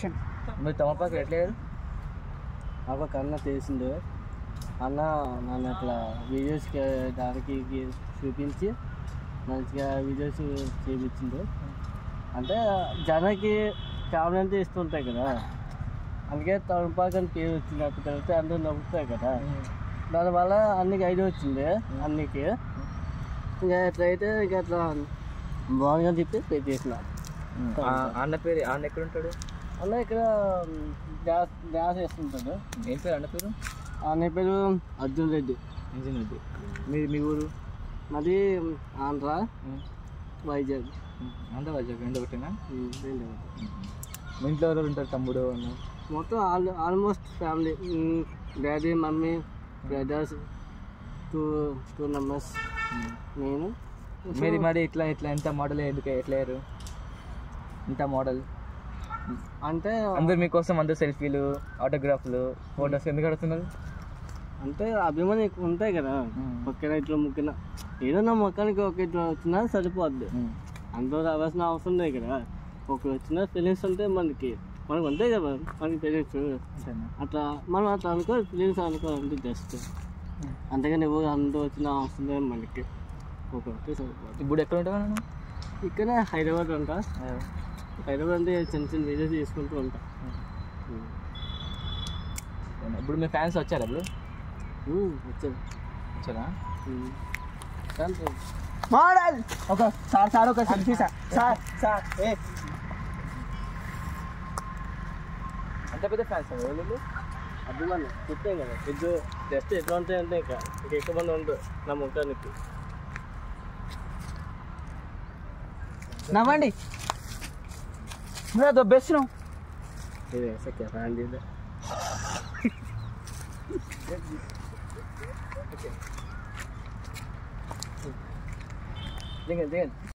Action మీరు తమలపాకు ఎట్లేరు ఒక అన్న తెలిసిండు అన్న నన్ను అట్లా వీడియోస్ దానికి గి- చూపించి మంచిగా వీడియోస్ చేయించిండు అంటే జనకి కావాలంటే ఇస్తుంటాయి కదా అందుకే తలపాకు అని పేరు వచ్చింది అప్పుడు తెలిస్తే అందరూ నవ్వుతాయి కదా దానివల్ల అన్నికి ఐడియా వచ్చింది అన్నికి ఇంకా ఎట్లయితే ఇంకా అట్లా బాగుంది అని చెప్పి పే చేసిన ఆ అన్న పేరు ఆ అన్న ఎక్కడ ఉంటాడు అన్న ఇక్కడ డ్యాన్స్ డ్యాన్స్ వేస్తుంటాడు ఏం పేరు అన్న పేరు అన్న పేరు అర్జున్ రెడ్డి ఇంజిన్ రెడ్డి మీ మీ ఊరు మాది ఆంధ్ర వైజాగ్ అంతా వైజాగ్ రెండు ఒకటేనా ఉమ్, రెండు ఒకటి. మీ ఇంట్లో ఎవరు ఉంటారు తమ్ముడు అన్న మొత్తం all almost family daddy mummy brothers two two members నేను మీరు మరి ఇట్లా ఇట్లా ఎంత మోడల్ ఎందుకు ఎట్లా అయ్యారు ఇంత మోడల్ అంటే అందరు మీకోసం అందరు సెల్ఫీలు ఆటోగ్రాఫ్లు ఫోటోస్ ఎందుకు అడుగుతున్నారు అంటే అభిమానం ఎక్కువ ఉంటాయి కదా ఒక్కన ఇట్లా ముక్కిన ఏదో నా మొక్కనికి ఒక ఇట్లా వచ్చినా సరిపోద్ది అందరూ రావాల్సిన అవసరం లేదు కదా ఒక వచ్చిన ఫీలింగ్స్ ఉంటే మనకి మనకు ఉంటాయి కదా మనకి ఫీలింగ్స్ అంతేనా అట్లా మనం అట్లా అనుకో ఫీలింగ్స్ అనుకోవాలంటే జస్ట్ అంతేగాని ఎవరు అందరూ వచ్చిన అవసరం లేదు మనకి ఒక ఒకటి సరిపోద్ది ఇప్పుడు ఎక్కడ ఉంటావు నేను ఇక్కడే హైదరాబాద్ ఉంటా హైదరాబాద్ అంటే చిన్న చిన్న వీడియోస్ తీసుకుంటూ ఉంటా ఇప్పుడు మీ ఫ్యాన్స్ వచ్చారు ఇప్పుడు ఉమ్, వచ్చాను వచ్చారా ఉమ్. కానీ మోడల్ ఒక సార్ సార్ ఒక సెల్ఫీ సార్ సార్ సార్ ఏ అంత పెద్ద ఫ్యాన్స్ వీళ్ళు అభిమానం చెప్పాం కదా ఇది జస్ట్ ఎట్లా ఉంటాయంటే ఇంకా ఇంకా ఎక్కువ మంది ఉండదు నా ముఖానికి నవ్వండి నువ్వు దొబ్బేస్తున్నావు ఇది సఖ్య ఫ్యాన్ ఇది దిగండి దిగండి